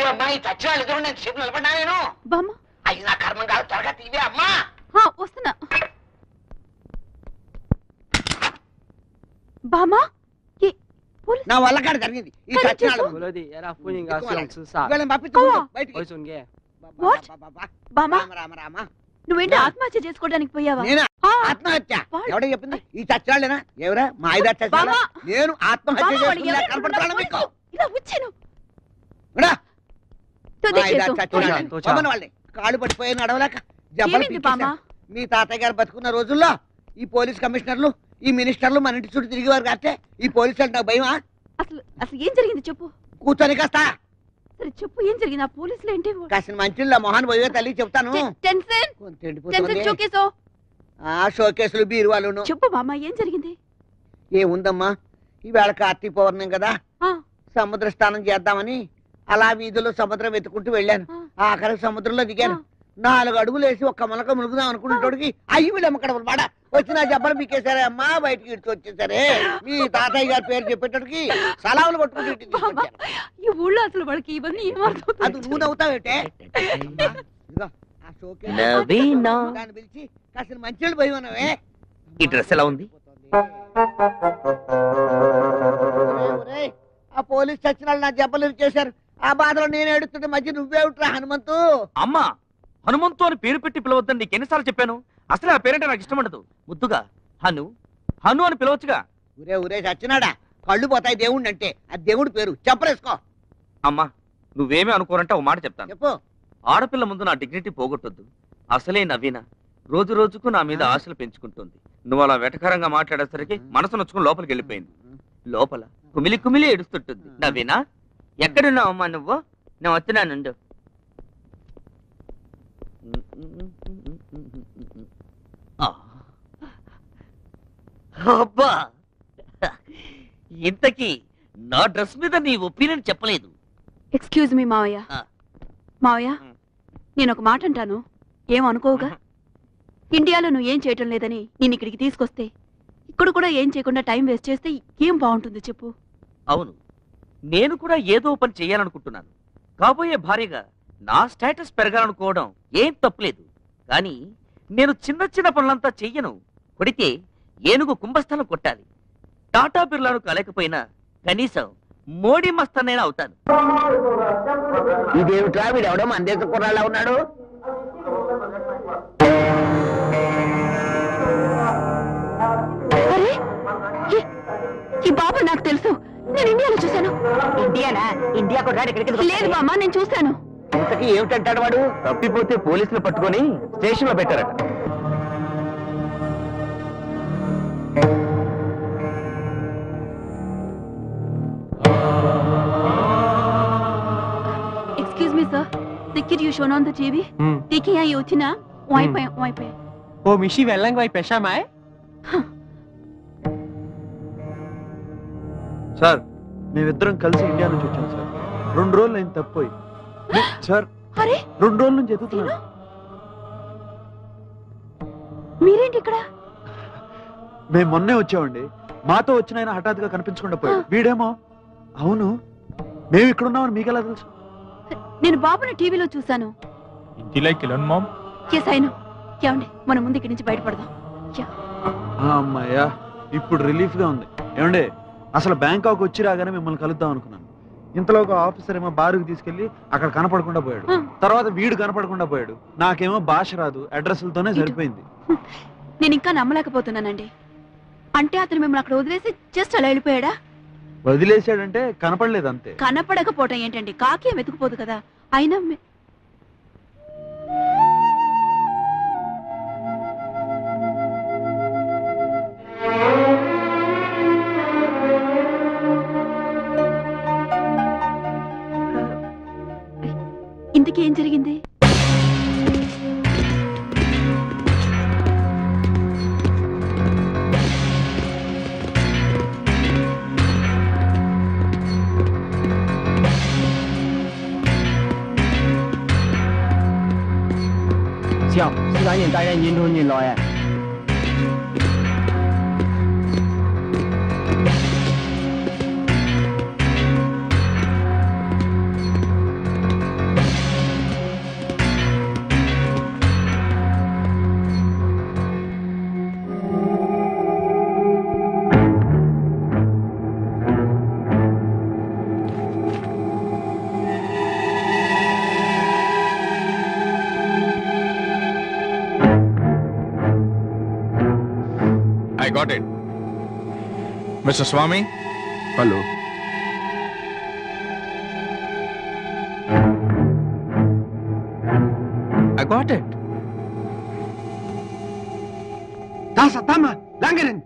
అమ్మాయి చచ్చిన వాళ్ళు ఎదురు నేను సేపు నిలబడ్డా నేను బామ్మ అయ్యి నా కర్మం కాదు త్వరగా తీవే అమ్మా ఆ, వస్తున్నా బామ్మ ఏ, పోలీస్ నా వల్ల కాడ జరిగింది ఈ కానీ చచ్చిన చెప్పు. వాళ్ళు Melody era funing Ikaw asyong wala. susa. వీళ్ళని పంపించు Kawa. బయటికి Oi sunge. What? బామ్మ రామ రామ రామ నువ్వేంటి నా- ఆత్మహత్య చేసుకోవడానికి పోయావా నేనా ఆ, ఆత్మహత్య వాడు- ఎవడో చెప్పింది ఈ చచ్చాళ్ళేనా ఎవరా మా ఐదు చచ్చాళ్ళ బామ్మ. నేను ఆత్మహత్య బామ్మ, వాడు చేసుకున్నా ఎవరు కనపడుతున్నాను ఉన్నారు? మీకు ఇలా వచ్చాను విడా? తుది మా ఐదు చేసు. చచ్చాళ్ళని. తోచా. పొమ్మను వాళ్ళని కాళ్ళు పడిపోయి నడవలేక జబ్బలు ఏమైంది బామ్మ పీకేశారు. మీ తాతయ్య గారు బతుకున్న రోజుల్లో ఈ పోలీస్ కమిషనర్లు ఈ మినిస్టర్లు మన ఇంటి చుట్టూ తిరిగేవారు కాస్తే ఈ పోలీసు అంటే నాకు భయమా అసలు అసలు ఏం జరిగింది చెప్పు కూర్చొని కాస్తా సరే చెప్పు ఏం జరిగింది ఆ పోలీసులు ఏంటి కాసిన మంచిళ్ళ మొహాన్ పోయే తల్లి చెప్తాను టె- టెన్షన్ కొంత టెన్షన్ ఎండిపోతుంది. చూకేసో ఆ షోకేసులు బీరువాలును చెప్పు బామ్మ ఏం జరిగింది ఏముందమ్మా ఈవేళ కార్తీక పౌర్ణం కదా ఆ, సముద్ర స్నానం చేద్దామని అలా వీధిలో సముద్రం వెతుకుంటూ వెళ్ళాను ఆ. ఆఖరి సముద్రంలో దిగాను ఆ. నాలుగు అడుగులు వేసి ఒక్క మొలక ములుగుదాం అనుకునేటోడికి అయ్యి వీళ్ళమ్మ అక్కడ మాట వచ్చి నా జబ్బలు పీకేశారే అమ్మా బయటికి ఇడిచి వచ్చేసారే మీ తాతయ్య గారి పేరు చెప్పేటోడికి సలాములు కొట్టుకుంటూ ఇంటికి బామ్మ తీసుకొచ్చాను. ఈ ఊళ్ళో అసలు వాళ్ళకి ఇవన్నీ అది ఏమర్థం నువ్వు నవ్వుతావేటే అమ్మా, ఇదిగో, ఆ షోకేస్ నవీనా. దాన్ని పిలిచి కాసిన మంచి పోయి ఉన్నావే ఈ డ్రెస్ ఎలా ఉంది? ఒరేయ్, ఒరేయ్, ఆ పోలీస్ చచ్చిన వాళ్ళు నా జబ్బలు చేశారు ఆ బాధలో నేను ఏడుస్తుంటే మధ్య నువ్వే ఉంటా హనుమంతు అమ్మా హనుమంతు అని పేరు పెట్టి పిలవద్దని నీకు ఎన్నిసార్లు చెప్పాను అసలే ఆ పేరంటే నాకు ఇష్టం ఉండదు ముద్దుగా హను హను అని పిలవచ్చుగా ఊరే ఊరే చచ్చినాడా కళ్ళు పోతాయి దేవుణ్ణి అంటే అది దేవుడి పేరు చెప్పరేసుకో అమ్మా నువ్వేమీ అనుకోరంటే ఒక మాట చెప్తాను చెప్పు ఆడపిల్ల ముందు నా డిగ్నిటీ పోగొట్టొద్దు అసలే నవీన రోజు రోజుకు నా మీద ఆశలు పెంచుకుంటుంది నువ్వు అలా వెటకరంగా మాట్లాడేసరికి మనసు నొచ్చుకుని లోపలికి వెళ్ళిపోయింది లోపల కుమిలి కుమిలి ఏడుస్తుంటుంది నవీనా ఎక్కడున్నావు అమ్మా నువ్వు నేను వస్తున్నానుండు ఆ. అబ్బా ఇంతకీ నా డ్రెస్ మీద నీ ఒపీనియన్ చెప్పలేదు ఎక్స్క్యూజ్ మీ మావయ్య ఆ. మావయ్య ఉం. నేను ఒక మాట అంటాను ఏం అనుకోవుగా ఇండియాలో నువ్వు ఏం చేయటం లేదని నేను ఇక్కడికి తీసుకొస్తే ఇక్కడ కూడా ఏం చేయకుండా టైం వేస్ట్ చేస్తే ఏం బాగుంటుంది చెప్పు అవును నేను కూడా ఏదో పని చేయాలనుకుంటున్నాను కాబోయే భార్యగా నా స్టేటస్ పెరగాలనుకోవడం ఏం తప్పులేదు కానీ నేను చిన్న చిన్న పనులంతా చెయ్యను కొడితే ఏనుగు కుంభస్థలం కొట్టాలి టాటా బిర్లాను కాలేకపోయినా కనీసం మోడీ మస్తనైనా అవుతాను ఇదేమిట్రా వీడు ఎవడో మన దేశ కుర్రాళ్ళ ఉన్నాడు అరే ఈ- ఈ బాబు నాకు తెలుసు నేను ఇండియాలో చూశాను ఇండియానా ఇండియా కుర్రాడు ఇక్కడికి లేదు బామ్మ నేను చూశాను ఇంతకీ ఏమిటంటాడు వాడు తప్పిపోతే పోలీసులు పట్టుకొని స్టేషన్ లో పెట్టారట excuse me sir ticket you shown on the TV Hmm. देखिए यहाँ ये होती ना वहीं पे वहीं पे ఓ మిషి వెళ్ళంగా వై పెషామాయ్ సార్ మేమిద్దరం కలిసి ఇండియా నుంచి వచ్చాం సార్ రెండు రోజులు నేను తప్పిపోయి నే- సార్ అరే రెండు రోజుల నుంచి ఎదుగుతున్నాను మీరేంటి ఇక్కడ మేము మొన్నే వచ్చామండి మాతో వచ్చిన ఆయన హఠాత్తుగా కనిపించకుండా పోయాడు వీడేమో అవును మేము ఇక్కడ ఉన్నామని మీకు ఎలా తెలుసు నేను బాబుని టీవీలో చూశాను ఇంటిలో కిలోన్ మామ్ ఎస్ అయినా ఏమండి మనం ముందు ఇక్కడి నుంచి బయటపడదాం ఆ, అమ్మయ్యా ఇప్పుడు రిలీఫ్ గా ఉంది ఏమండి అసలు బ్యాంకాక్ వచ్చి రాగానే మిమ్మల్ని కలుద్దాం అనుకున్నాను ఇంతలో ఒక ఆఫీసర్ ఏమో బారుకు తీసుకెళ్లి అక్కడ కనపడకుండా పోయాడు ఆ. తర్వాత వీడు కనపడకుండా పోయాడు నాకేమో భాష రాదు అడ్రస్లతోనే ఇటు. సరిపోయింది నేను ఇంకా నమ్మలేకపోతున్నానండి అంటే అతను మిమ్మల్ని అక్కడ వదిలేసి జస్ట్ అలా వెళ్ళిపోయాడా వదిలేసాడంటే కనపడలేదు అంతే కనపడకపోవటం ఏంటండి కాకి ఏం వెతుకుపోదు కదా అయినా మీ- ఇంతకీ ఏం జరిగింది Siap, silanya tayang yin hun yin lo ya. I got it. Mr. Swami, hello I got it. Tasa, tama, langgarin.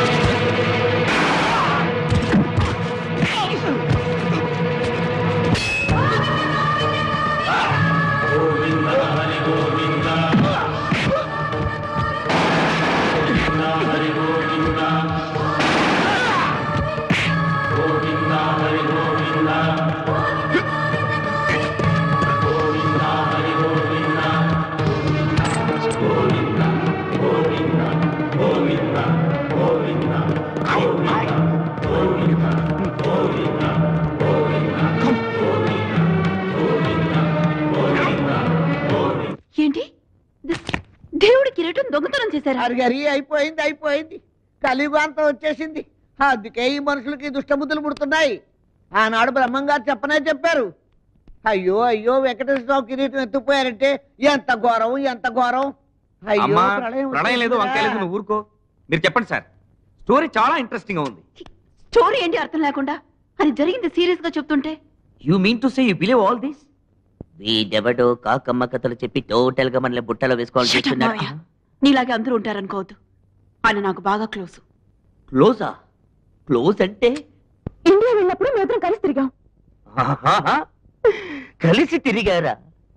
ఏంటి ద- దేవుడి కిరీటం దొంగతనం చేశారా అరి గరి అయిపోయింది అయిపోయింది కలియుగాంతం వచ్చేసింది అందుకే ఈ మనుషులకి దుష్టబుద్ధులు పుడుతున్నాయి ఆనాడు బ్రహ్మంగారు చెప్పనే చెప్పారు అయ్యో అయ్యో వెంకటేశ్వర స్వామి కిరీటం ఎత్తుపోయారంటే ఎంత ఘోరం ఎంత ఘోరం అయ్యో అమ్మా ప్రళయం ప్రణయం లేదు వంకాయ లేదు వచ్చేసిందిరా. నువ్వు ఊరుకో మీరు చెప్పండి సార్ స్టోరీ చాలా ఇంట్రెస్టింగ్ గా ఉంది స్టోరీ ఏంటి అర్థం లేకుండా అది జరిగింది సీరియస్ గా చెప్తుంటే you mean to say you believe all this వీడెవడో కాకమ్మ కథలు చెప్పి టోటల్ గా మనల్ని బుట్టలో వేసుకోవాలని Shut up, చూస్తున్నాడు మావయ్య. నీలాగే అందరూ ఉంటారనుకోవద్దు ఆయన నాకు బాగా క్లోజ్ క్లోజా క్లోజ్ అంటే ఇండియా వెళ్ళినప్పుడు మేమిద్దరం కలిసి తిరిగాం ఆహాహా. కలిసి తిరిగారా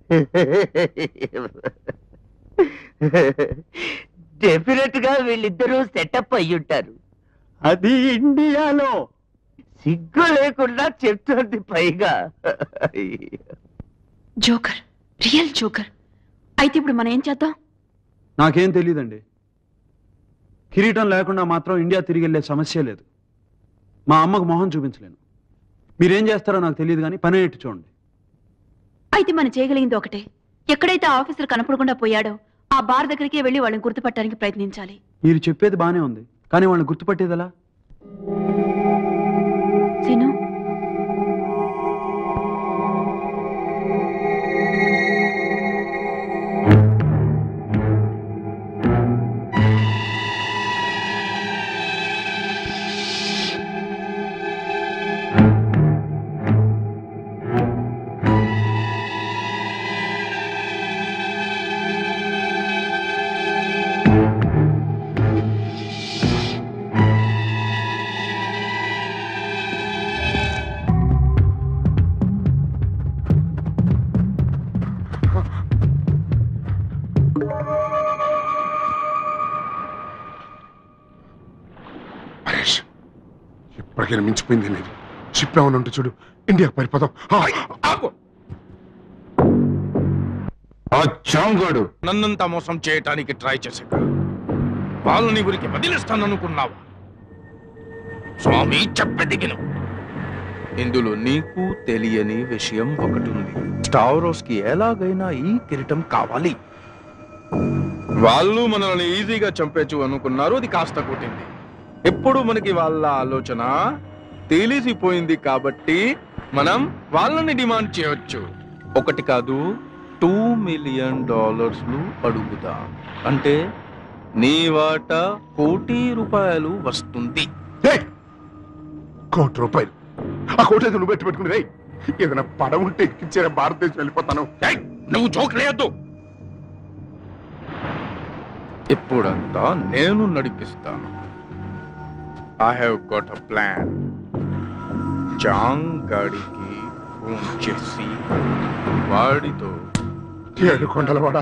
డెఫినెట్ గా వీళ్ళిద్దరూ సెటప్ అయ్యుంటారు అది ఇండియాలో సిగ్గు లేకుండా చెప్తుంది పైగా జోకర్ రియల్ జోకర్ అయితే ఇప్పుడు మనం ఏం చేద్దాం నాకేం తెలియదండి కిరీటం లేకుండా మాత్రం ఇండియా తిరిగి వెళ్ళే సమస్య లేదు మా అమ్మకు మొహం చూపించలేను మీరేం చేస్తారో నాకు తెలియదు కానీ పని ఎట్టు చూడండి అయితే మనం చేయగలిగింది ఒకటే ఎక్కడైతే ఆ ఆఫీసర్ కనపడకుండా పోయాడో ఆ బార్ దగ్గరికి వెళ్ళి వాళ్ళని గుర్తుపట్టడానికి ప్రయత్నించాలి మీరు చెప్పేది బానే ఉంది కానీ వాళ్ళని గుర్తుపట్టేదలా సీను మహేష్ ఇప్పటికైనా మించిపోయింది అనేది షిప్ ఏమైనా ఉంటే చూడు ఇండియాకి పరిపదం ఆగు ఆ చాంగాడు నన్నంతా మోసం చేయటానికి ట్రై చేశాక వాళ్ళని ఊరికి వదిలిస్తాననుకున్నావా స్వామి చెప్పదిగిన ఇందులో నీకు తెలియని విషయం ఒకటి ఉంది స్టావరోస్ కి ఎలాగైనా ఈ కిరీటం కావాలి వాళ్ళు మనల్ని ఈజీగా చంపేచ్చు అనుకున్నారు అది కాస్త కొట్టింది ఎప్పుడు మనకి వాళ్ళ ఆలోచన తెలిసిపోయింది కాబట్టి మనం వాళ్ళని డిమాండ్ చేయొచ్చు ఒకటి కాదు టూ మిలియన్ డాలర్స్లు అడుగుదాం అంటే నీ వాటా కోటి రూపాయలు వస్తుంది ఏయ్! కోటి రూపాయలు ఆ కోటి అయితే నువ్వు పెట్టి పెట్టుకుని రేయ్ ఏదైనా పడవ ఉంటే ఎక్కించారా భారతదేశం వెళ్ళిపోతాను ఏయ్, నువ్వు జోక్ లేయద్దు ఇప్పుడంతా నేను నడిపిస్తాను I have got a plan జాంగ్ గాడికి ఫోన్ చేసి వాడితో ఏడు కొండల వాడా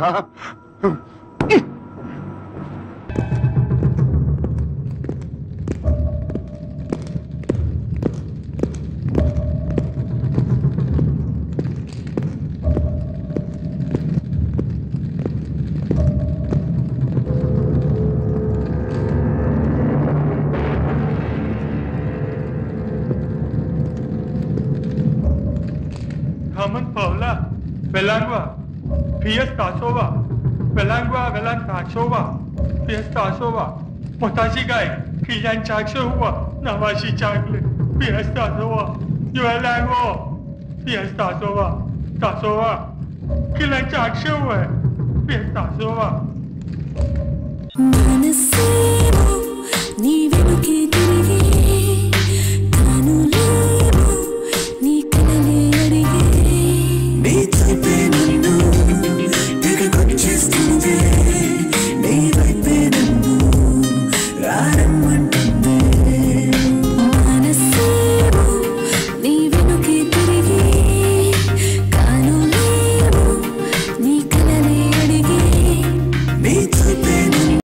Carmen Paula, Belangua, Fiesta Sova, Belangua Velan Sova, Fiesta Sova, Motashi Guy, Kiyan Chak Sova, Navashi Chakle, Fiesta Sova, Yuelango, Fiesta Sova, Tasova, Kilan Chak Sova, Fiesta Sova. మనసే